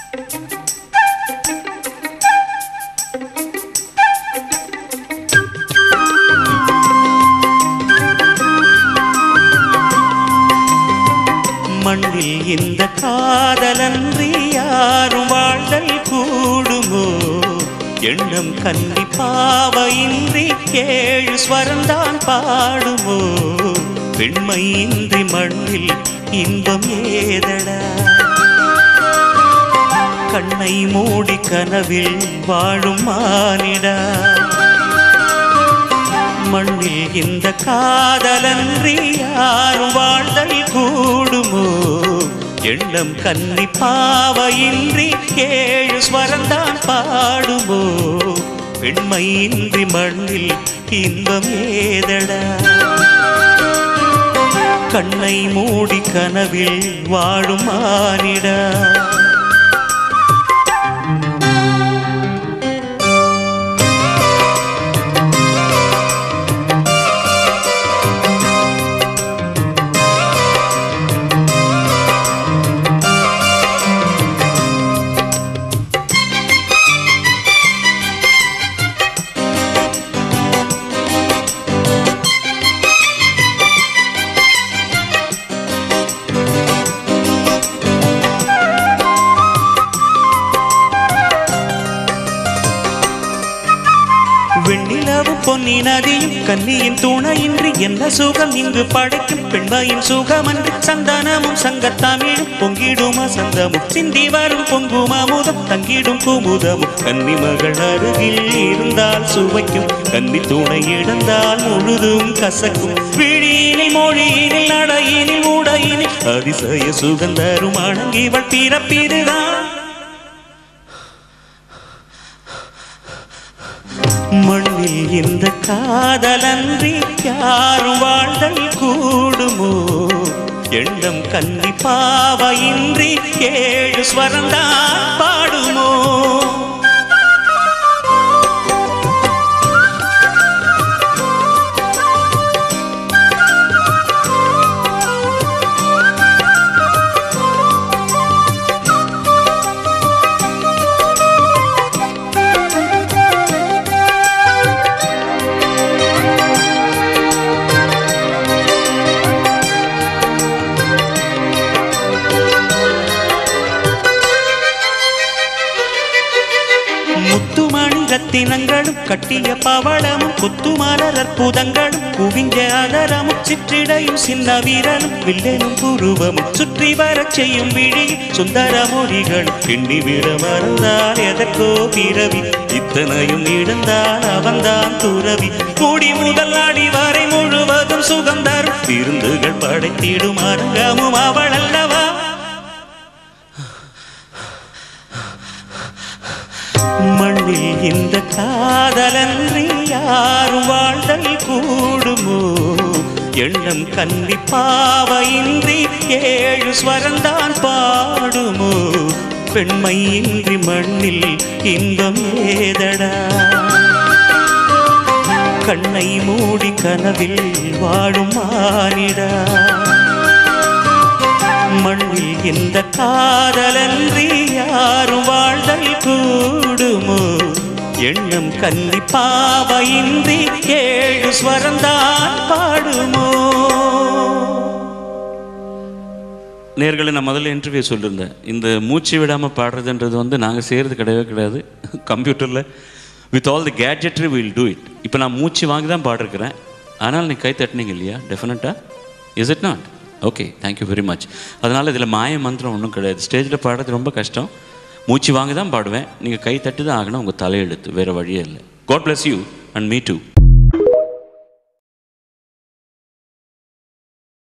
மண்ணில் இந்த காதலன்றி யாரும் வாழ்தல் கூடுமோ எண்ணம் கன்னி பாவையின்றி ஏழு ஸ்வரந்தான் பாடுமோ பெண்மையின்றி மண்ணில் இன்பம் ஏதடா கண்ணை மூடி கனவில் வாழும் மானிடா மண்ணில் இந்த காதலன்றி யாரும் வாழ்தல் கூடுமோ எண்ணம் கன்னி பாவையின்றி ஏழு ஸ்வரந்தான் பாடுமோ பெண்மையின்றி மண்ணில் இன்பம் ஏதடா கண்ணை மூடி கனவில் வாழும் மானிடா வெண்ணிலவும் பொன்னி நதியும் கன்னியின் துணையின்றி என்ன சுகம் இங்கு படைக்கும் பெண்மையின் சுகமன்று சந்தனமும் சங்கத்தமிழும் பொங்கிடும் அசந்தமும் சிந்தி வரும் பொங்கும் அமுதம் தங்கிடும் குமுதமும் கன்னி மகள் அருகில் இருந்தால் சுவைக்கும் கன்னி துணை இழந்தால் முழுதும் கசக்கும் விழியினில் மொழியினில் நடையினில் உடையினில் அதிசய சுகந்தரும் அணங்கிவள் பிறப்பிதுதான் மண்ணில் இந்த காதலன்றி யாரும் வாழ்தல் கூடுமோ எண்ணம் கன்னி பாவையின்றி ஏழு ஸ்வரந்தான் பாடுமோ முத்துமணி ரத்தினங்களும் கட்டிய பவளமும் குத்துமலர் அற்புதங்களும் குவிஞ்ச அதரமும் சிற்றிடையும் சின்ன வீரனும் வில்லனும் புருவமும் சுற்றி வரச் செய்யும் விழி சுந்தர மொழிகளும் எண்ணி விட மறந்தால் எதற்கோ பிறவி இத்தனையும் இழந்தால் அவன்தான் துறவி கூடி முதல் அடி வரை முழுவதும் சுகம் தரும் விருந்துகள் படைத்திடும் அரங்கமும் அவள் அல்லவா மண்ணில் இந்த காதலன்றி யாரும் வாழ்தல் கூடுமோ எண்ணம் கன்னி பாவையின்றி ஏழு ஸ்வரந்தான் பாடுமோ பெண்மையின்றி மண்ணில் இன்பம் ஏதடா கண்ணை மூடி கனவில் வாழும் மானிடா மண்ணில் இந்த காதலன்றி யாரும் வாழ்தல் கூடுமோ எண்ணம் கன்னி பாவையின்றி ஏழு ஸ்வரந்தான் பாடுமோ நேர்களை நான் முதல்ல இன்டர்வியூ சொல்லியிருந்தேன் இந்த மூச்சு விடாமல் பாடுறதுன்றது வந்து நாங்கள் செய்கிறது கிடையவே கிடையாது கம்ப்யூட்டரில் with all the gadgetry will do it இப்போ நான் மூச்சு வாங்கி தான் பாடிருக்கிறேன் ஆனால் நீ கை தட்டினீங்க இல்லையா டெஃபினட்டாக is it not okay thank you very much அதனால் இதில் மாய மந்திரம் ஒன்றும் கிடையாது ஸ்டேஜில் பாடுறது ரொம்ப கஷ்டம் மூச்சு வாங்கி தான் பாடுவேன் நீங்கள் கை தட்டி தான் ஆகணும் உங்கள் தலையெழுத்து வேறு வழியே இல்லை God bless you and me two